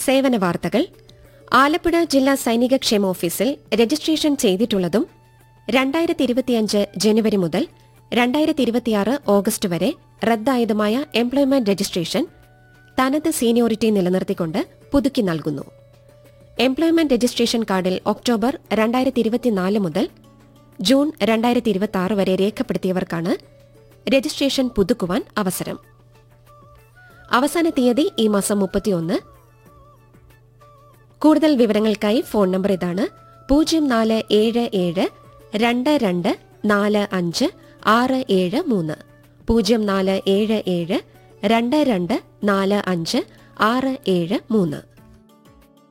സേവന വാർത്തകൾ ആലപ്പുഴ ജില്ലാ സൈനിക ക്ഷേമ ഓഫീസിൽ രജിസ്ട്രേഷൻ ചെയ്തിട്ടുള്ളതും രണ്ടായിരത്തി ഇരുപത്തിയഞ്ച് ജനുവരി മുതൽ രണ്ടായിരത്തി ഇരുപത്തിയാറ് ഓഗസ്റ്റ് വരെ റദ്ദായതുമായ എംപ്ലോയ്മെന്റ് രജിസ്ട്രേഷൻ തനത് സീനിയോറിറ്റി നിലനിർത്തിക്കൊണ്ട് പുതുക്കി നൽകുന്നു എംപ്ലോയ്മെന്റ് രജിസ്ട്രേഷൻ കാർഡിൽ ഒക്ടോബർ രണ്ടായിരത്തി ഇരുപത്തിനാല് മുതൽ ജൂൺ രണ്ടായിരത്തി ഇരുപത്തി വരെ രേഖപ്പെടുത്തിയവർക്കാണ് രജിസ്ട്രേഷൻ പുതുക്കുവാൻ അവസരം അവസാന തീയതി ഈ മാസം മുപ്പത്തിയൊന്ന് കൂടുതൽ വിവരങ്ങൾക്കായി ഫോൺ നമ്പർ ഇതാണ് പൂജ്യം നാല് ഏഴ് ഏഴ് രണ്ട് രണ്ട് നാല് അഞ്ച് ആറ് ഏഴ് മൂന്ന് പൂജ്യം നാല് ഏഴ് ഏഴ് രണ്ട് രണ്ട് നാല് അഞ്ച് ആറ് ഏഴ് മൂന്ന്